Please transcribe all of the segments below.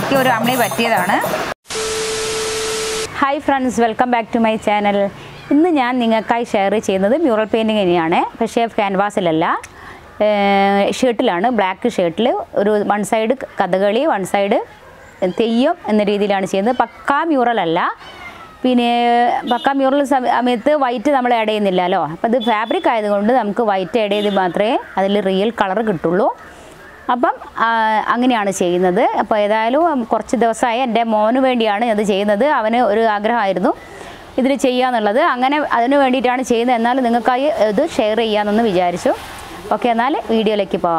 എനിക്ക് ഒരു അമ്ലി പറ്റിയതാണ് hi friends welcome back to my channel ഇന്ന് ഞാൻ നിങ്ങൾക്കായി ഷെയർ ചെയ്യുന്നത് മ്യൂറൽ പെയിൻറ്റിങ് തന്നെയാണ് പക്ഷേ ക്യാൻവാസിലല്ല ഷർട്ടിലാണ് ബ്ലാക്ക് ഷർട്ടിൽ ഒരു one side Kathakali one side Theyyam എന്ന രീതിയിലാണ് ചെയ്യുന്നത് പക്കാ മ്യൂറൽ അല്ല പിന്നെ പക്കാ മ്യൂറൽ സമയത്ത് വൈറ്റ് നമ്മൾ ആഡ് ചെയ്യുന്നില്ലല്ലോ അപ്പോൾ ഇത് ഫാബ്രിക് ആയതുകൊണ്ട് നമുക്ക് വൈറ്റ് ആഡ് ചെയ്ത് മാത്രമേ അതിൽ റിയൽ കളർ കിട്ടുള്ളൂ അപ്പം ആ, അങ്ങനെയാണ് ചെയ്യുന്നത് അപ്പോൾ ഏതായാലും കുറച്ച് ദിവസമായി എൻ്റെ മോന് വേണ്ടിയാണ് അത് ചെയ്യുന്നത് അവന് ഒരു ആഗ്രഹമായിരുന്നു ഇതിൽ ചെയ്യാന്നുള്ളത് അങ്ങനെ അതിന് വേണ്ടിയിട്ടാണ് ചെയ്യുന്നത് എന്നാലും നിങ്ങൾക്കായി ഇത് ഷെയർ ചെയ്യാമെന്നൊന്ന് വിചാരിച്ചു ഓക്കെ എന്നാൽ വീഡിയോയിലേക്ക് പോവാം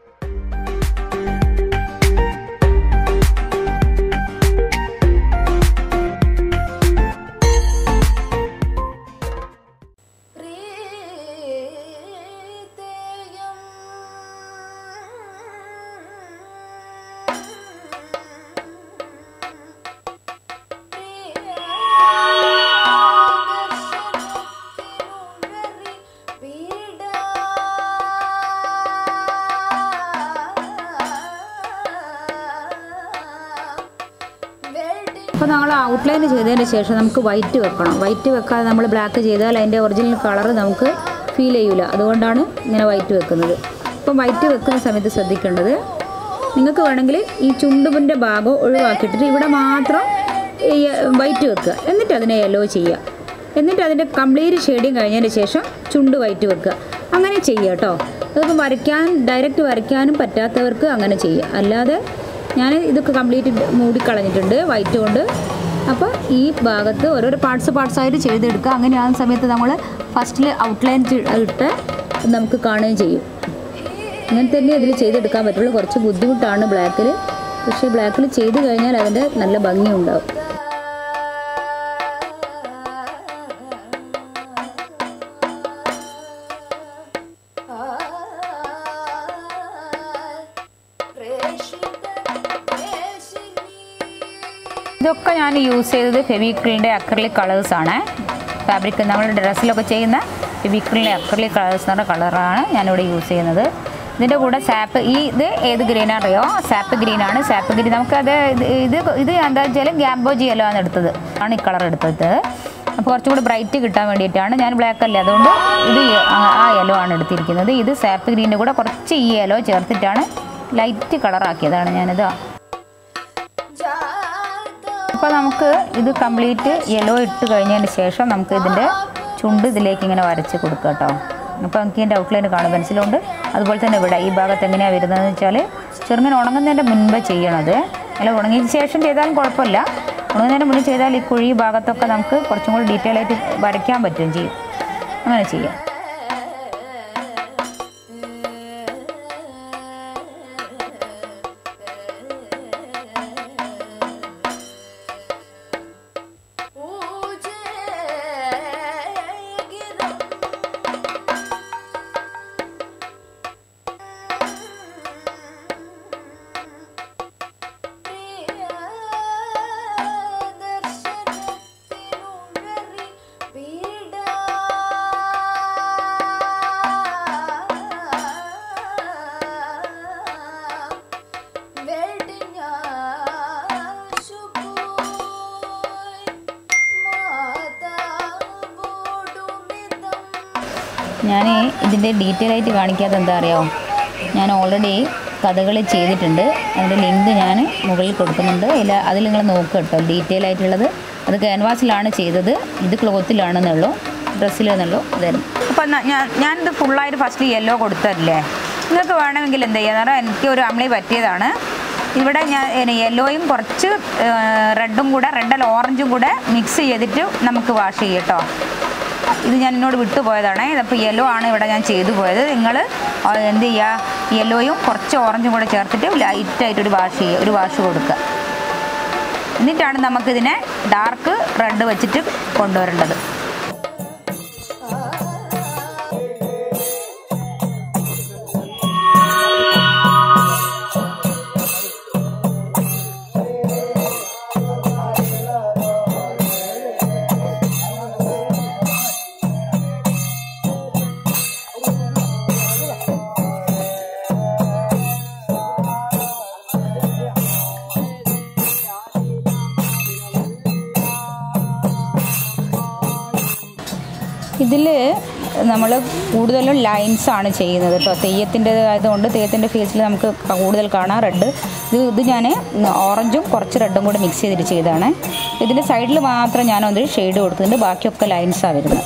പ്രീതയം അപ്പോൾ നമ്മൾ ഔട്ട്ലൈൻ ചെയ്തതിന് ശേഷം നമുക്ക് വൈറ്റ് വെക്കണം വൈറ്റ് വെക്കാതെ നമ്മൾ ബ്ലാക്ക് ചെയ്താൽ അതിൻ്റെ ഒറിജിനൽ കളർ നമുക്ക് ഫീൽ ചെയ്യൂല അതുകൊണ്ടാണ് ഇങ്ങനെ വൈറ്റ് വെക്കുന്നത് അപ്പം വൈറ്റ് വെക്കുന്ന സമയത്ത് ശ്രദ്ധിക്കേണ്ടത് നിങ്ങൾക്ക് വേണമെങ്കിൽ ഈ ചുണ്ടുപിൻ്റെ ഭാഗം ഒഴിവാക്കിയിട്ടിട്ട് ഇവിടെ മാത്രം ഈ വൈറ്റ് വെക്കുക എന്നിട്ട് അതിനെ യെല്ലോ ചെയ്യുക എന്നിട്ട് അതിൻ്റെ കംപ്ലീറ്റ് ഷെയ്ഡിങ് കഴിഞ്ഞതിന് ശേഷം ചുണ്ട് വൈറ്റ് വെക്കുക അങ്ങനെ ചെയ്യുക കേട്ടോ അതിപ്പോൾ വരയ്ക്കാൻ ഡയറക്റ്റ് വരയ്ക്കാനും പറ്റാത്തവർക്ക് അങ്ങനെ ചെയ്യുക അല്ലാതെ ഞാൻ ഇതൊക്കെ കംപ്ലീറ്റ് മൂടിക്കളഞ്ഞിട്ടുണ്ട് വൈറ്റ് കൊണ്ട് അപ്പോൾ ഈ ഭാഗത്ത് ഓരോരോ പാർട്സ് പാർട്സായിട്ട് ചെയ്തെടുക്കുക അങ്ങനെ ആ സമയത്ത് നമ്മൾ ഫസ്റ്റിൽ ഔട്ട്ലൈൻ ഇട്ട് നമുക്ക് കാണുകയും ചെയ്യും അങ്ങനെ തന്നെ ഇതിൽ ചെയ്തെടുക്കാൻ പറ്റുള്ളൂ കുറച്ച് ബുദ്ധിമുട്ടാണ് ബ്ലാക്കിൽ പക്ഷേ ബ്ലാക്കിൽ ചെയ്ത് കഴിഞ്ഞാൽ അതിൻ്റെ നല്ല ഭംഗിയുണ്ടാവും ഇതൊക്കെ ഞാൻ യൂസ് ചെയ്തത് ഫെവിക്രിലിൻ്റെ അക്രലിക് കളേഴ്സാണ് ഫാബ്രിക് നമ്മൾ ഡ്രസ്സിലൊക്കെ ചെയ്യുന്ന ഫെവിക്രിലിൻ്റെ അക്രലിക് കളേഴ്സ് എന്ന് പറഞ്ഞ കളറാണ് ഞാനിവിടെ യൂസ് ചെയ്യുന്നത് ഇതിൻ്റെ കൂടെ സാപ്പ് ഈ ഇത് ഏത് ഗ്രീൻ അറിയോ സാപ്പ് ഗ്രീനാണ് സാപ്പ് ഗ്രീൻ നമുക്കത് ഇത് ഇത് ഇത് എന്താ വെച്ചാൽ ഗ്യാംബോജി യെല്ലോ ആണ് എടുത്തത് ആണ് ഈ കളർ എടുത്തത് അപ്പോൾ കുറച്ചും കൂടി ബ്രൈറ്റ് കിട്ടാൻ വേണ്ടിയിട്ടാണ് ഞാൻ ബ്ലാക്ക് അല്ലേ അതുകൊണ്ട് ഇത് ആ- ആ യെല്ലോ ആണ് എടുത്തിരിക്കുന്നത് ഇത് സാപ്പ് ഗ്രീൻ്റെ കൂടെ കുറച്ച് ഈ യെല്ലോ ചേർത്തിട്ടാണ് ലൈറ്റ് കളറാക്കിയതാണ് ഞാനിത് അപ്പോൾ നമുക്ക് ഇത് കംപ്ലീറ്റ് യെല്ലോ ഇട്ട് കഴിഞ്ഞതിന് ശേഷം നമുക്ക് ഇതിൻ്റെ ചുണ്ട് ഇതിലേക്ക് ഇങ്ങനെ വരച്ച് കൊടുക്കുക കേട്ടോ അപ്പോൾ നമുക്ക് ഇതിൻ്റെ ഔട്ട്ലൈൻ കാണും പെൻസിലുണ്ട് അതുപോലെ തന്നെ ഇവിടെ ഈ ഭാഗത്ത് എങ്ങനെയാണ് വരുന്നതെന്ന് വെച്ചാൽ ചെറുങ്ങനെ ഉണങ്ങുന്നതിൻ്റെ മുൻപ് ചെയ്യണത് അല്ല ഉണങ്ങിയതിന് ശേഷം ചെയ്താലും കുഴപ്പമില്ല ഉണങ്ങുന്നതിന് മുന്നേ ചെയ്താൽ ഈ കുഴി ഭാഗത്തൊക്കെ നമുക്ക് കുറച്ചും കൂടി ഡീറ്റെയിൽ ആയിട്ട് വരയ്ക്കാൻ പറ്റുകയും ചെയ്യും അങ്ങനെ ചെയ്യാം ഞാൻ ഇതിൻ്റെ ഡീറ്റെയിൽ ആയിട്ട് കാണിക്കാതെ എന്താ അറിയാമോ ഞാൻ ഓൾറെഡി കഥകളി ചെയ്തിട്ടുണ്ട് അതിൻ്റെ ലിങ്ക് ഞാൻ മുകളിൽ കൊടുക്കുന്നുണ്ട് അതിൽ അതിൽ നിങ്ങൾ നോക്കുക കേട്ടോ ഡീറ്റെയിൽ ആയിട്ടുള്ളത് അത് ക്യാൻവാസിലാണ് ചെയ്തത് ഇത് ക്ലോത്തിലാണെന്നുള്ളൂ ഡ്രസ്സിലെന്നുള്ളൂ അതായിരുന്നു അപ്പം ഞാൻ ഞാനിത് ഫുള്ളായിട്ട് ഫസ്റ്റ് യെല്ലോ കൊടുത്തല്ലേ നിങ്ങൾക്ക് വേണമെങ്കിൽ എന്ത് ചെയ്യാന്ന് പറഞ്ഞാൽ എനിക്ക് ഒരു അമ്ലി പറ്റിയതാണ് ഇവിടെ ഞാൻ യെല്ലോയും കുറച്ച് റെഡും കൂടെ റെഡല്ല ഓറഞ്ചും കൂടെ മിക്സ് ചെയ്തിട്ട് നമുക്ക് വാഷ് ചെയ്യും കേട്ടോ ഇത് ഞാൻ എന്നോട് വിട്ടുപോയതാണ് ഇതിപ്പോൾ യെല്ലോ ആണ് ഇവിടെ ഞാൻ ചെയ്തു പോയത് നിങ്ങൾ എന്ത് ചെയ്യുക യെല്ലോയും കുറച്ച് ഓറഞ്ചും കൂടെ ചേർത്തിട്ട് ലൈറ്റായിട്ട് ഒരു വാഷ് ചെയ്യുക ഒരു വാഷ് കൊടുക്കുക എന്നിട്ടാണ് നമുക്കിതിനെ ഡാർക്ക് റെഡ് വെച്ചിട്ട് കൊണ്ടുവരേണ്ടത് ഇതിൽ നമ്മൾ കൂടുതലും ലൈൻസ് ആണ് ചെയ്യുന്നത് കേട്ടോ തെയ്യത്തിൻ്റെ ആയതുകൊണ്ട് തെയ്യത്തിൻ്റെ ഫേസിൽ നമുക്ക് കൂടുതൽ കാണാം റെഡ് ഇത് ഇത് ഞാൻ ഓറഞ്ചും കുറച്ച് റെഡും കൂടി മിക്സ് ചെയ്തിട്ട് ചെയ്തതാണ് ഇതിൻ്റെ സൈഡിൽ മാത്രം ഞാൻ ഒരു ഷെയ്ഡ് കൊടുത്തിട്ടുണ്ട് ബാക്കിയൊക്കെ ലൈൻസാണ് വരുന്നത്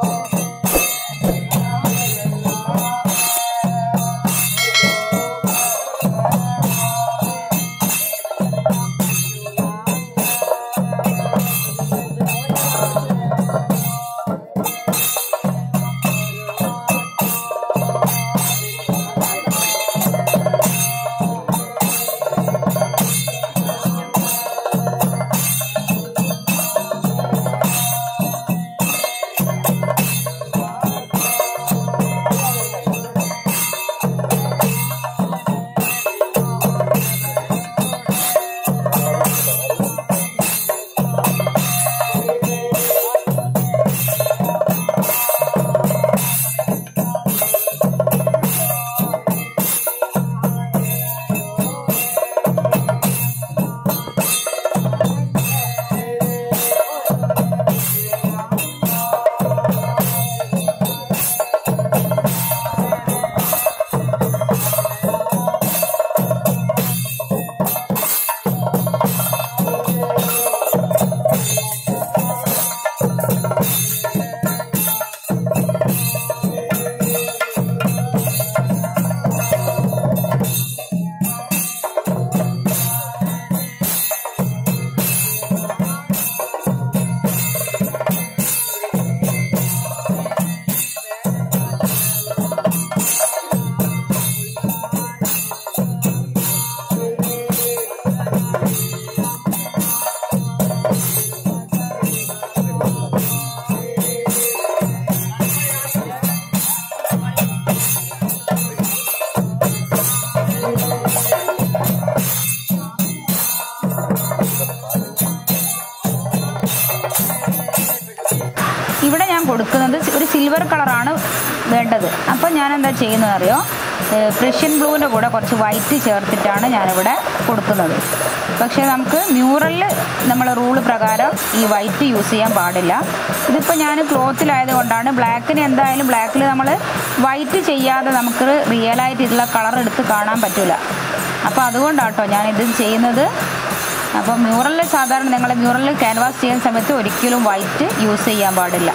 ഇവിടെ ഞാൻ കൊടുക്കുന്നത് ഒരു സിൽവർ കളറാണ് വേണ്ടത് അപ്പോൾ ഞാൻ എന്താ ചെയ്യുന്നത് അറിയോ പ്രഷ്യൻ ബ്ലൂവിൻ്റെ കൂടെ കുറച്ച് വൈറ്റ് ചേർത്തിട്ടാണ് ഞാനിവിടെ കൊടുക്കുന്നത് പക്ഷേ നമുക്ക് മ്യൂറലിൽ നമ്മൾ റൂൾ പ്രകാരം ഈ വൈറ്റ് യൂസ് ചെയ്യാൻ പാടില്ല ഇതിപ്പോൾ ഞാൻ ക്ലോത്തിലായത് കൊണ്ടാണ് ബ്ലാക്കിന് എന്തായാലും ബ്ലാക്കിൽ നമ്മൾ വൈറ്റ് ചെയ്യാതെ നമുക്ക് റിയലായിട്ട് ഇതിലുള്ള കളർ എടുത്ത് കാണാൻ പറ്റില്ല അപ്പോൾ അതുകൊണ്ടാട്ടോ ഞാൻ ഇത് ചെയ്യുന്നത് അപ്പോൾ മ്യൂറലിൽ സാധാരണ നിങ്ങൾ മ്യൂറലിൽ ക്യാൻവാസ് ചെയ്യുന്ന സമയത്ത് ഒരിക്കലും വൈറ്റ് യൂസ് ചെയ്യാൻ പാടില്ല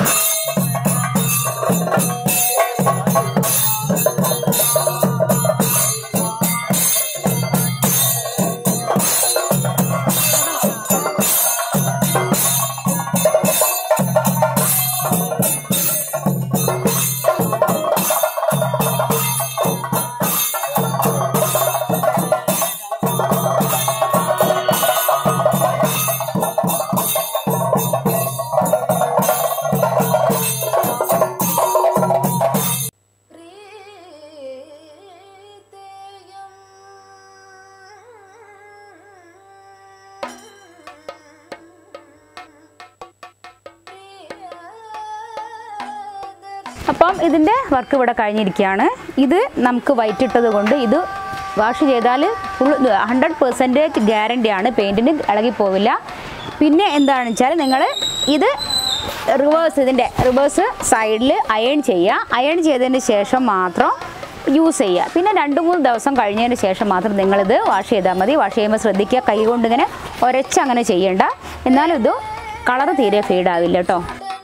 അപ്പം ഇതിൻ്റെ വർക്ക് ഇവിടെ കഴിഞ്ഞിരിക്കുകയാണ് ഇത് നമുക്ക് വൈറ്റ് ഇട്ടത് കൊണ്ട് ഇത് വാഷ് ചെയ്താൽ ഫുൾ ഹൺഡ്രഡ് പെർസെൻറ്റേജ് ഗ്യാരണ്ടിയാണ് പെയിൻറ്റിന് ഇളകിപ്പോവില്ല പിന്നെ എന്താണെന്ന് വെച്ചാൽ നിങ്ങൾ ഇത് റിവേഴ്സ് ഇതിൻ്റെ റിവേഴ്സ് സൈഡിൽ അയൺ ചെയ്യുക അയൺ ചെയ്തതിന് ശേഷം മാത്രം യൂസ് ചെയ്യുക പിന്നെ രണ്ട് മൂന്ന് ദിവസം കഴിഞ്ഞതിന് ശേഷം മാത്രം നിങ്ങളിത് വാഷ് ചെയ്താൽ മതി വാഷ് ചെയ്യുമ്പോൾ ശ്രദ്ധിക്കുക കൈ കൊണ്ട് ഇങ്ങനെ ഒരച്ച് അങ്ങനെ ചെയ്യേണ്ട എന്നാലും ഇത് കളർ തീരെ ഫീഡ് ആവില്ല കേട്ടോ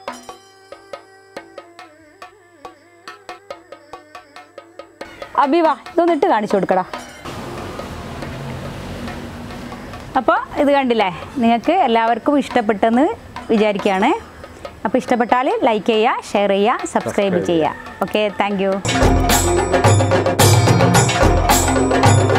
അബിവാ ഇതൊന്ന് ഇട്ട് കാണിച്ചു കൊടുക്കടാ അപ്പോൾ ഇത് കണ്ടില്ലേ നിങ്ങൾക്ക് എല്ലാവർക്കും ഇഷ്ടപ്പെട്ടെന്ന് വിചാരിക്കുകയാണ് അപ്പോൾ ഇഷ്ടപ്പെട്ടാൽ ലൈക്ക് ചെയ്യുക ഷെയർ ചെയ്യുക സബ്സ്ക്രൈബ് ചെയ്യുക ഓക്കെ താങ്ക് യു